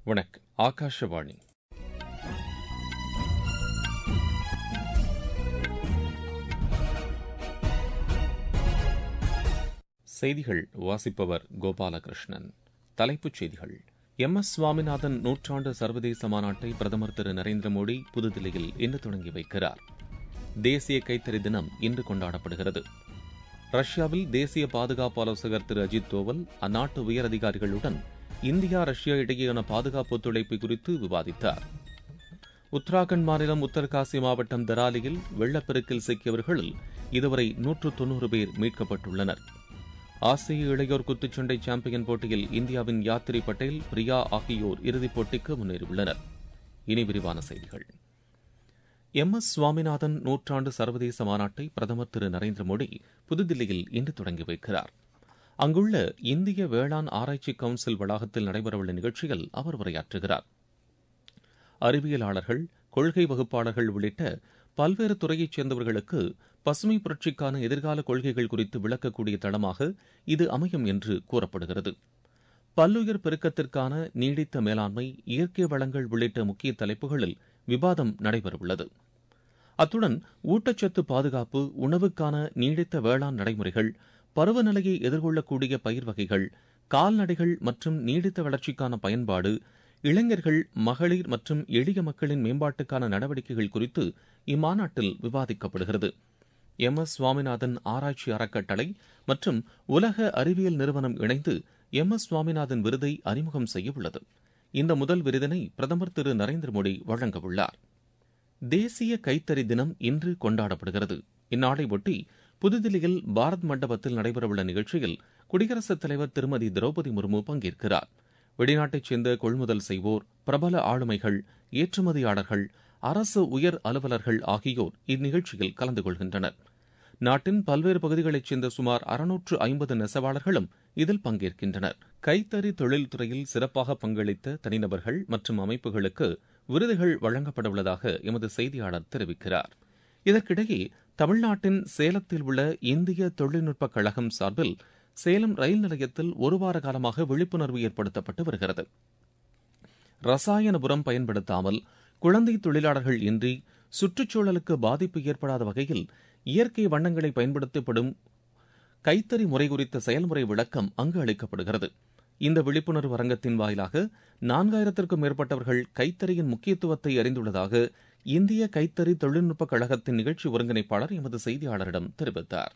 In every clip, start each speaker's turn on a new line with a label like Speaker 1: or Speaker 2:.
Speaker 1: வணக்கம் ஆகாஷவாணி செய்திகள் வாசிப்பவர் கோபாலகிருஷ்ணன் தலைப்புச் செய்திகள் எம் எஸ் சுவாமிநாதன் நூற்றாண்டு சர்வதேச மாநாட்டை பிரதமர் திரு நரேந்திர மோடி புதுதில்லியில் இன்று தொடங்கி வைக்கிறார் தேசிய கைத்தறி தினம் இன்று கொண்டாடப்படுகிறது ரஷ்யாவில் தேசிய பாதுகாப்பு ஆலோசகர் திரு அஜித் தோவல் அந்நாட்டு உயரதிகாரிகளுடன் இந்தியா ரஷ்யா இடையேயான பாதுகாப்பு ஒத்துழைப்பு குறித்து விவாதித்தார் உத்தராகண்ட் மாநிலம் உத்தரகாசி மாவட்டம் தராலியில் வெள்ளப்பெருக்கில் சிக்கியவர்களில் இதுவரை நூற்று தொன்னூறு பேர் மீட்கப்பட்டுள்ளனர் ஆசிய இளையோர் குத்துச்சண்டை சாம்பியன் போட்டியில் இந்தியாவின் யாத்ரி பட்டேல் பிரியா ஆகியோர் இறுதிப் போட்டிக்கு முன்னேறியுள்ளனர் இனி விரிவான செய்திகள் எம் எஸ் சுவாமிநாதன் நூற்றாண்டு சர்வதேச மாநாட்டை பிரதமர் திரு நரேந்திர மோடி புதுதில்லியில் இன்று தொடங்கி வைக்கிறார் அங்குள்ள இந்திய வேளாண் ஆராய்ச்சி கவுன்சில் வளாகத்தில் நடைபெறவுள்ள நிகழ்ச்சியில் அவர் உரையாற்றுகிறார் அறிவியலாளர்கள் கொள்கை வகுப்பாளர்கள் உள்ளிட்ட பல்வேறு துறையைச் சேர்ந்தவர்களுக்கு பசுமை புரட்சிக்கான எதிர்கால கொள்கைகள் குறித்து விளக்கக்கூடிய தளமாக இது அமையும் என்று கூறப்படுகிறது பல்லுயிர் பெருக்கத்திற்கான நீடித்த மேலாண்மை இயற்கை வளங்கள் உள்ளிட்ட முக்கிய தலைப்புகளில் விவாதம் நடைபெறவுள்ளது அத்துடன் ஊட்டச்சத்து பாதுகாப்பு உணவுக்கான நீடித்த வேளாண் நடைமுறைகள் பருவநிலையை எதிர்கொள்ளக்கூடிய பயிர் வகைகள் கால்நடைகள் மற்றும் நீடித்த வளர்ச்சிக்கான பயன்பாடு இளைஞர்கள் மகளிர் மற்றும் எளிய மக்களின் மேம்பாட்டுக்கான நடவடிக்கைகள் குறித்து இம்மாநாட்டில் விவாதிக்கப்படுகிறது எம் எஸ் சுவாமிநாதன் ஆராய்ச்சி அறக்கட்டளை மற்றும் உலக அறிவியல் நிறுவனம் இணைந்து எம் எஸ் சுவாமிநாதன் விருதை அறிமுகம் செய்யவுள்ளது இந்த முதல் விருதினை பிரதமர் திரு நரேந்திர மோடி வழங்கவுள்ளார் தேசிய கைத்தறி தினம் இன்று கொண்டாடப்படுகிறது இந்நாளை ஒட்டி புதுதில்லியில் பாரத் மண்டபத்தில் நடைபெறவுள்ள நிகழ்ச்சியில் குடியரசுத் தலைவர் திருமதி திரௌபதி முர்மு பங்கேற்கிறார் வெளிநாட்டைச் சேர்ந்த கொள்முதல் செய்வோர் பிரபல ஆளுமைகள் ஏற்றுமதியாளர்கள் அரசு உயர் அலுவலர்கள் ஆகியோர் இந்நிகழ்ச்சியில் கலந்து கொள்கின்றனர் நாட்டின் பல்வேறு பகுதிகளைச் சேர்ந்த சுமார் அறுநூற்று ஐம்பது நெசவாளர்களும் இதில் பங்கேற்கின்றனர் கைத்தறி தொழில்துறையில் சிறப்பாக பங்களித்த தனிநபர்கள் மற்றும் அமைப்புகளுக்கு விருதுகள் வழங்கப்படவுள்ளதாக எமது செய்தியாளர் தெரிவிக்கிறார் இதற்கிடையே தமிழ்நாட்டின் சேலத்தில் உள்ள இந்திய தொழில்நுட்பக் கழகம் சார்பில் சேலம் ரயில் நிலையத்தில் ஒரு வார காலமாக விழிப்புணர்வு ஏற்படுத்தப்பட்டு வருகிறது ரசாயன உரம் பயன்படுத்தாமல் குழந்தை தொழிலாளர்கள் இன்றி சுற்றுச்சூழலுக்கு பாதிப்பு ஏற்படாத வகையில் இயற்கை வண்ணங்களை பயன்படுத்தப்படும் கைத்தறி முறை குறித்த செயல்முறை விளக்கம் அங்கு அளிக்கப்படுகிறது இந்த விழிப்புணர்வு அரங்கத்தின் வாயிலாக நான்காயிரத்திற்கும் மேற்பட்டவர்கள் கைத்தறியின் முக்கியத்துவத்தை அறிந்துள்ளதாக இந்திய கைத்தறி தொழில்நுட்பக் கழகத்தின் நிகழ்ச்சி ஒருங்கிணைப்பாளர் எமது செய்தியாளரிடம் தெரிவித்தார்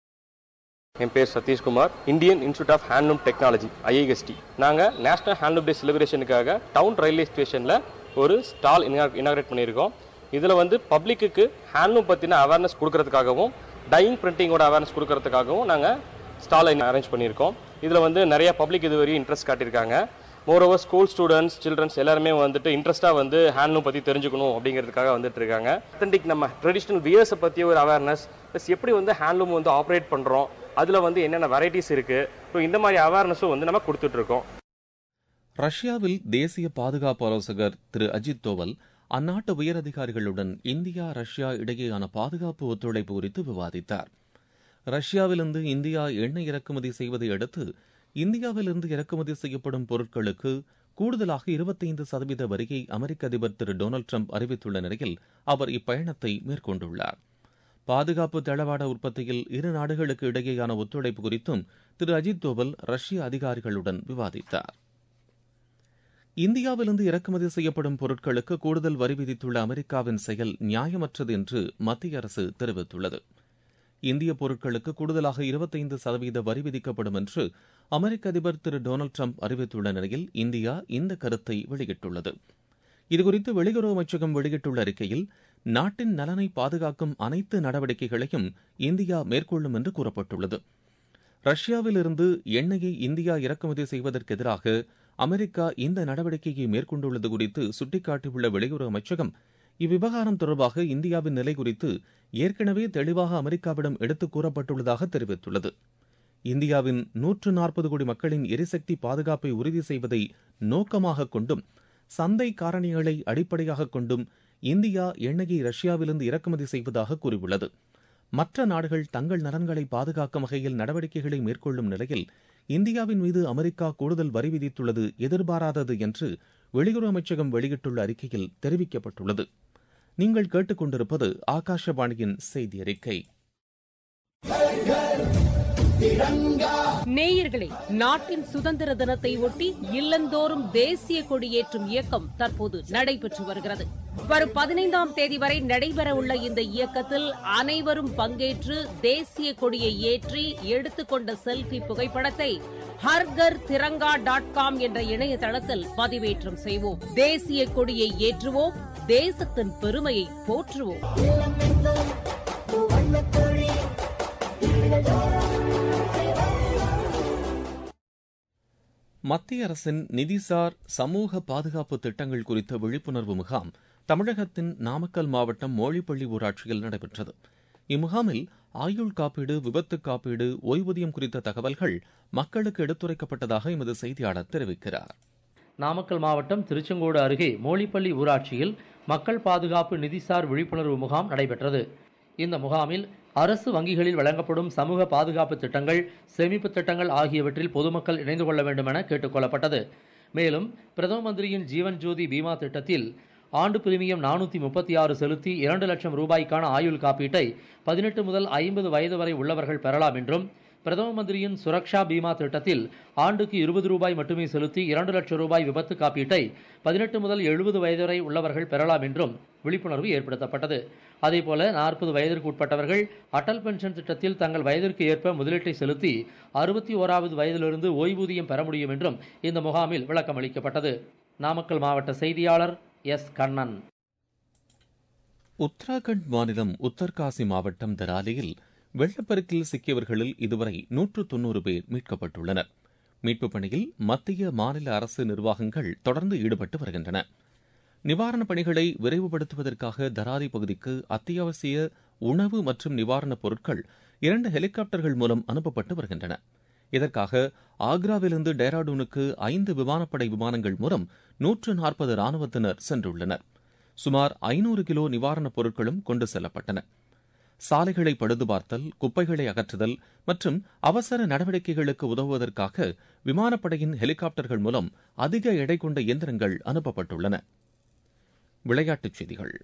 Speaker 2: என் பேர் சதீஷ்குமார் Indian institute of handloom technology IIST நாங்கள் நேஷனல் ஹேண்ட்லூம் டே செலிப்ரேஷனுக்காக டவுன் ரயில்வே ஸ்டேஷனில் ஒரு ஸ்டால் இனாகிரேட் பண்ணியிருக்கோம் இதில் வந்து பப்ளிக்கு ஹேண்ட்லூம் பற்றின அவேர்னஸ் கொடுக்கறதுக்காகவும் டையிங் பிரிண்டிங்கோட அவேர்னஸ் கொடுக்கறதுக்காகவும் நாங்கள் ஸ்டாலை அரேஞ்ச் பண்ணியிருக்கோம் இதில் வந்து நிறைய பப்ளிக் இது வரையும் இன்ட்ரெஸ்ட் காட்டியிருக்காங்க மோரோவர் ஸ்கூல் ஸ்டூடெண்ட்ஸ் சில்ட்ரன்ஸ் எல்லாருமே வந்துட்டு இன்ட்ரெஸ்ட்டாக வந்து ஹேண்ட்லூம் பற்றி தெரிஞ்சுக்கணும் அப்படிங்கிறதுக்காக வந்துட்டு இருக்காங்க அத்தன்டிக் நம்ம ட்ரெடிஷ்னல் வியர்ஸை பற்றி ஒரு அவேர்னஸ் ப்ளஸ் எப்படி வந்து ஹேண்ட்லூம் வந்து ஆப்ரேட் பண்ணுறோம் அதில் வந்து என்னென்ன வெரைட்டிஸ் இருக்குது ஸோ இந்த மாதிரி அவேர்னஸும் வந்து நம்ம கொடுத்துட்ருக்கோம்
Speaker 1: ரஷ்யாவில் தேசிய பாதுகாப்பு ஆலோசகர் திரு அஜித் தோவல் அந்நாட்டு உயரதிகாரிகளுடன் இந்தியா ரஷ்யா இடையேயான பாதுகாப்பு ஒத்துழைப்பு குறித்து விவாதித்தார் ரஷ்யாவிலிருந்து இந்தியா எண்ணெய் இறக்குமதி செய்வதை அடுத்து இந்தியாவிலிருந்து இறக்குமதி செய்யப்படும் பொருட்களுக்கு கூடுதலாக இருபத்தைந்து சதவீத வரியை அமெரிக்க அதிபர் திரு டொனால்டு ட்ரம்ப் அறிவித்துள்ள நிலையில் அவர் இப்பயணத்தை மேற்கொண்டுள்ளார் பாதுகாப்பு தளவாட உற்பத்தியில் இரு நாடுகளுக்கு இடையேயான ஒத்துழைப்பு குறித்தும் திரு அஜித் தோவல் ரஷ்ய அதிகாரிகளுடன் விவாதித்தார் இந்தியாவிலிருந்து இறக்குமதி செய்யப்படும் பொருட்களுக்கு கூடுதல் வரி விதித்துள்ள அமெரிக்காவின் செயல் நியாயமற்றது என்று மத்திய அரசு தெரிவித்துள்ளது இந்திய பொருட்களுக்கு கூடுதலாக இருபத்தைந்து சதவீத வரி விதிக்கப்படும் என்று அமெரிக்க அதிபர் திரு டொனால்டு ட்ரம்ப் அறிவித்துள்ள நிலையில் இந்தியா இந்த கருத்தை வெளியிட்டுள்ளது இதுகுறித்து வெளியுறவு அமைச்சகம் வெளியிட்டுள்ள அறிக்கையில் நாட்டின் நலனை பாதுகாக்கும் அனைத்து நடவடிக்கைகளையும் இந்தியா மேற்கொள்ளும் என்று கூறப்பட்டுள்ளது ரஷ்யாவிலிருந்து எண்ணெயை இந்தியா இறக்குமதி செய்வதற்கு எதிராக அமெரிக்கா இந்த நடவடிக்கையை மேற்கொண்டுள்ளது குறித்து சுட்டிக்காட்டியுள்ள வெளியுறவு அமைச்சகம் இவ்விவகாரம் தொடர்பாக இந்தியாவின் நிலை குறித்து ஏற்கனவே தெளிவாக அமெரிக்காவிடம் எடுத்துக் கூறப்பட்டுள்ளதாக தெரிவித்துள்ளது இந்தியாவின் நூற்று நாற்பது கோடி மக்களின் எரிசக்தி பாதுகாப்பை உறுதி செய்வதை நோக்கமாக கொண்டும் சந்தை காரணிகளை அடிப்படையாக கொண்டும் இந்தியா எண்ணெயை ரஷ்யாவிலிருந்து இறக்குமதி செய்வதாக கூறியுள்ளது மற்ற நாடுகள் தங்கள் நலன்களை பாதுகாக்கும் வகையில் நடவடிக்கைகளை மேற்கொள்ளும் நிலையில் இந்தியாவின் மீது அமெரிக்கா கூடுதல் வரி விதித்துள்ளது எதிர்பாராதது என்று வெளியுறவு அமைச்சகம் வெளியிட்டுள்ள அறிக்கையில் தெரிவிக்கப்பட்டுள்ளது நீங்கள் கேட்டுக்கொண்டிருப்பது ஆகாஷவாணியின் செய்தி அறிக்கை
Speaker 3: நேயர்களே நாட்டின் சுதந்திர தினத்தை ஒட்டி இல்லந்தோறும் தேசிய கொடியேற்றும் இயக்கம் தற்போது நடைபெற்று வருகிறது வரும் பதினைந்தாம் தேதி வரை நடைபெறவுள்ள இந்த இயக்கத்தில் அனைவரும் பங்கேற்று தேசிய கொடியை ஏற்றி எடுத்துக்கொண்ட செல்பி புகைப்படத்தை ஹர்கர் திரங்கா டாட் காம் என்ற இணையதளத்தில் பதிவேற்றம் செய்வோம் தேசிய கொடியை ஏற்றுவோம் தேசத்தின் பெருமையை போற்றுவோம்
Speaker 1: மத்திய அரசின் நிதிசார் சமூக பாதுகாப்பு திட்டங்கள் குறித்த விழிப்புணர்வு முகாம் தமிழகத்தின் நாமக்கல் மாவட்டம் மோழிப்பள்ளி ஊராட்சியில் நடைபெற்றது இம்முகாமில் ஆயுள் காப்பீடு விபத்து காப்பீடு ஓய்வூதியம் குறித்த தகவல்கள் மக்களுக்கு எடுத்துரைக்கப்பட்டதாக எமது செய்தியாளர் தெரிவிக்கிறார்
Speaker 4: நாமக்கல் மாவட்டம் திருச்செங்கோடு அருகே மோழிப்பள்ளி ஊராட்சியில் மக்கள் பாதுகாப்பு நிதிசார் விழிப்புணர்வு முகாம் நடைபெற்றது இந்த முகாமில் அரசு வங்கிகளில் வழங்கப்படும் சமூக பாதுகாப்பு திட்டங்கள் சேமிப்பு திட்டங்கள் ஆகியவற்றில் பொதுமக்கள் இணைந்து கொள்ள வேண்டும் என கேட்டுக்கொள்ளப்பட்டது மேலும் பிரதம மந்திரியின் ஜீவன் ஜோதி பீமா திட்டத்தில் ஆண்டு பிரீமியம் நானூற்றி முப்பத்தி ஆறு செலுத்தி இரண்டு லட்சம் ரூபாய்க்கான ஆயுள் காப்பீட்டை பதினெட்டு முதல் ஐம்பது வயது வரை உள்ளவர்கள் பெறலாம் என்றும் பிரதம மந்திரியின் சுரக்ஷா பீமா திட்டத்தில் ஆண்டுக்கு இருபது ரூபாய் மட்டுமே செலுத்தி இரண்டு லட்சம் ரூபாய் விபத்து காப்பீட்டை பதினெட்டு முதல் எழுபது வயது வரை உள்ளவர்கள் பெறலாம் என்றும் விழிப்புணர்வு ஏற்படுத்தப்பட்டது அதேபோல நாற்பது வயதிற்கு உட்பட்டவர்கள் அடல் பென்ஷன் திட்டத்தில் தங்கள் வயதிற்கு ஏற்ப முதலீட்டை செலுத்தி அறுபத்தி ஓராவது வயதிலிருந்து ஓய்வூதியம் பெற முடியும் என்றும் இந்த முகாமில் விளக்கம் அளிக்கப்பட்டது நாமக்கல் மாவட்ட செய்தியாளர் எஸ் கண்ணன்
Speaker 1: உத்தராகண்ட் மாநிலம் உத்தர்காசி மாவட்டம் தராலியில் வெள்ளப்பெருக்கில் சிக்கியவர்களில் இதுவரை நூற்று தொன்னூறு பேர் மீட்கப்பட்டுள்ளனர் மீட்புப் பணியில் மத்திய மாநில அரசு நிர்வாகங்கள் தொடர்ந்து ஈடுபட்டு வருகின்றன நிவாரணப் பணிகளை விரைவுபடுத்துவதற்காக தராரி பகுதிக்கு அத்தியாவசிய உணவு மற்றும் நிவாரணப் பொருட்கள் இரண்டு ஹெலிகாப்டர்கள் மூலம் அனுப்பப்பட்டு வருகின்றன இதற்காக ஆக்ராவிலிருந்து டேராடூனுக்கு ஐந்து விமானப்படை விமானங்கள் மூலம் நூற்று நாற்பது ராணுவத்தினர் சென்றுள்ளனர் சுமார் ஐநூறு கிலோ நிவாரணப் பொருட்களும் கொண்டு செல்லப்பட்டன சாலைகளை பழுது பார்த்தல் குப்பைகளை அகற்றுதல் மற்றும் அவசர நடவடிக்கைகளுக்கு உதவுவதற்காக விமானப்படையின் ஹெலிகாப்டர்கள் மூலம் அதிக எடை கொண்ட இயந்திரங்கள் அனுப்பப்பட்டுள்ளன விளையாட்டுச் செய்திகள்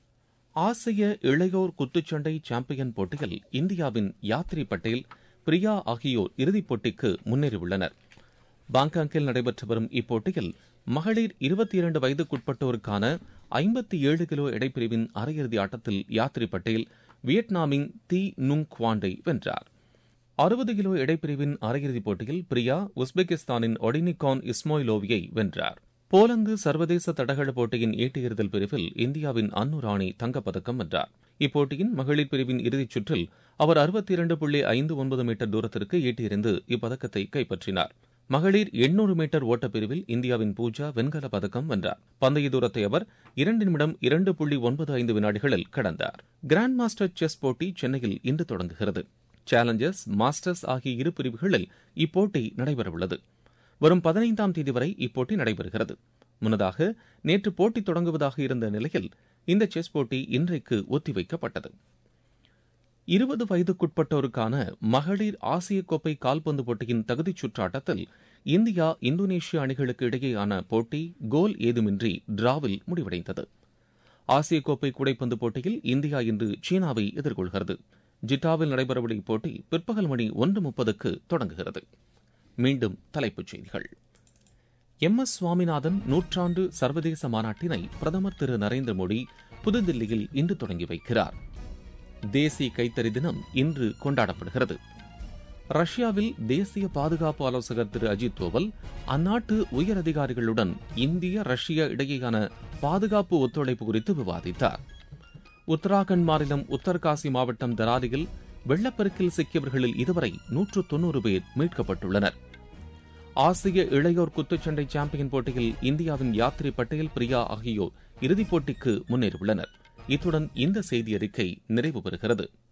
Speaker 1: ஆசிய இளையோர் குத்துச்சண்டை சாம்பியன் போட்டியில் இந்தியாவின் யாத்ரி பட்டேல் பிரியா ஆகியோர் இறுதிப் போட்டிக்கு முன்னேறியுள்ளனர் பாங்காக்கில் நடைபெற்று வரும் இப்போட்டியில் மகளிர் இருபத்தி இரண்டு வயதுக்குட்பட்டோருக்கான ஐம்பத்தி ஏழு கிலோ எடைப்பிரிவின் அரையிறுதி ஆட்டத்தில் யாத்ரி பட்டேல் வியட்நாமின் தி நுங் குவாண்டை வென்றார் அறுபது கிலோ எடைப்பிரிவின் அரையிறுதிப் போட்டியில் பிரியா உஸ்பெகிஸ்தானின் ஒடினிகான் இஸ்மோயிலோவியை வென்றார் போலந்து சர்வதேச தடகள போட்டியின் ஈட்டியெறிதல் பிரிவில் இந்தியாவின் அன்னு ராணி தங்கப்பதக்கம் வென்றார் இப்போட்டியின் மகளிர் பிரிவின் இறுதிச் சுற்றில் அவர் அறுபத்தி இரண்டு புள்ளி ஐந்து ஒன்பது மீட்டர் தூரத்திற்கு ஈட்டியெறிந்து இப்பதக்கத்தை கைப்பற்றினார் மகளிர் எண்ணூறு மீட்டர் ஓட்டப்பிரிவில் இந்தியாவின் பூஜா வெண்கல பதக்கம் வென்றார் பந்தய தூரத்தை அவர் இரண்டு நிமிடம் இரண்டு புள்ளி ஒன்பது ஐந்து வினாடிகளில் கடந்தார் கிராண்ட் மாஸ்டர் செஸ் போட்டி சென்னையில் இன்று தொடங்குகிறது சேலஞ்சர்ஸ் மாஸ்டர்ஸ் ஆகிய இரு பிரிவுகளில் இப்போட்டி நடைபெறவுள்ளது வரும் பதினைந்தாம் தேதி வரை இப்போட்டி நடைபெறுகிறது முன்னதாக நேற்று போட்டி தொடங்குவதாக இருந்த நிலையில் இந்த செஸ் போட்டி இன்றைக்கு ஒத்திவைக்கப்பட்டது இருபது வயதுக்குட்பட்டோருக்கான மகளிர் ஆசிய கோப்பை கால்பந்து போட்டியின் தகுதிச் சுற்று ஆட்டத்தில் இந்தியா இந்தோனேஷியா அணிகளுக்கு இடையேயான போட்டி கோல் ஏதுமின்றி டிராவில் முடிவடைந்தது ஆசிய கோப்பை கூடைப்பந்து போட்டியில் இந்தியா இன்று சீனாவை எதிர்கொள்கிறது ஜிட்டாவில் நடைபெறவுள்ள இப்போட்டி பிற்பகல் மணி ஒன்று முப்பதுக்கு தொடங்குகிறது மீண்டும் தலைப்புச் செய்திகள் எம் எஸ் சுவாமிநாதன் நூற்றாண்டு சர்வதேச மாநாட்டினை பிரதமர் திரு நரேந்திர மோடி புதுதில்லியில் இன்று தொடங்கி வைக்கிறார் தேசிய கைத்தறி தினம் இன்று கொண்டாடப்படுகிறது ரஷ்யாவில் தேசிய பாதுகாப்பு ஆலோசகர் திரு அஜித் தோவல் அந்நாட்டு உயர் அதிகாரிகளுடன் இந்திய ரஷ்ய இடையேயான பாதுகாப்பு ஒத்துழைப்பு குறித்து விவாதித்தார் உத்தராகண்ட் மாநிலம் உத்தர்காசி மாவட்டம் தராலியில் வெள்ளப்பெருக்கில் சிக்கியவர்களில் இதுவரை நூற்று தொன்னூறு பேர் மீட்கப்பட்டுள்ளனர் ஆசிய இளையோர் குத்துச்சண்டை சாம்பியன் போட்டியில் இந்தியாவின் யாத்ரி பட்டேல் பிரியா ஆகியோர் இறுதிப் போட்டிக்கு முன்னேறியுள்ளனர் இத்துடன் இந்த செய்தி அறிக்கை நிறைவு பெறுகிறது